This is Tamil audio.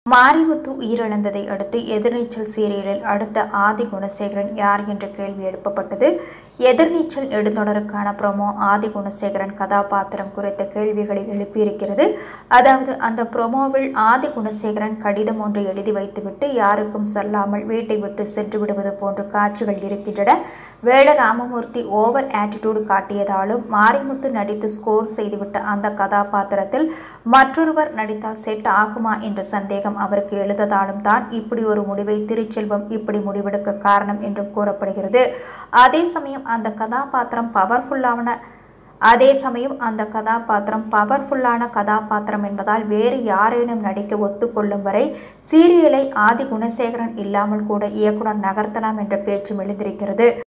மாரிமுத்து உயிரிழந்ததை அடுத்து எதிர்நீச்சல் சீரியலில் அடுத்த ஆதி குணசேகரன் யார் என்ற கேள்வி எழுப்பப்பட்டது எதிர்நீச்சல் நெடுந்தொடருக்கான ப்ரோமோ ஆதி குணசேகரன் கதாபாத்திரம் குறித்த கேள்விகளை எழுப்பியிருக்கிறது அதாவது அந்த ப்ரோமோவில் ஆதி குணசேகரன் கடிதம் ஒன்று எழுதி வைத்துவிட்டு யாருக்கும் சொல்லாமல் வீட்டை விட்டு சென்று விடுவது போன்ற காட்சிகள் இருக்கின்றன வேள ராமமூர்த்தி ஓவர் ஆட்டிடியூடு காட்டியதாலும் மாரிமுத்து நடித்து ஸ்கோர் செய்துவிட்ட அந்த கதாபாத்திரத்தில் மற்றொருவர் நடித்தால் செட் ஆகுமா என்ற சந்தேகம் அவருக்கு எழுந்ததாலும் தான் இப்படி ஒரு முடிவை திருச்செல்வம் இப்படி முடிவெடுக்க காரணம் என்றும் கூறப்படுகிறது அதே சமயம் அந்த கதாபாத்திரம் பவர்ஃபுல்லான அதே சமயம் அந்த கதாபாத்திரம் பவர்ஃபுல்லான கதாபாத்திரம் என்பதால் வேறு யாரேனும் நடிக்க ஒத்துக்கொள்ளும் வரை சீரியலை ஆதி குணசேகரன் இல்லாமல் கூட இயக்குனர் நகர்த்தலாம் என்ற பேச்சும் எழுந்திருக்கிறது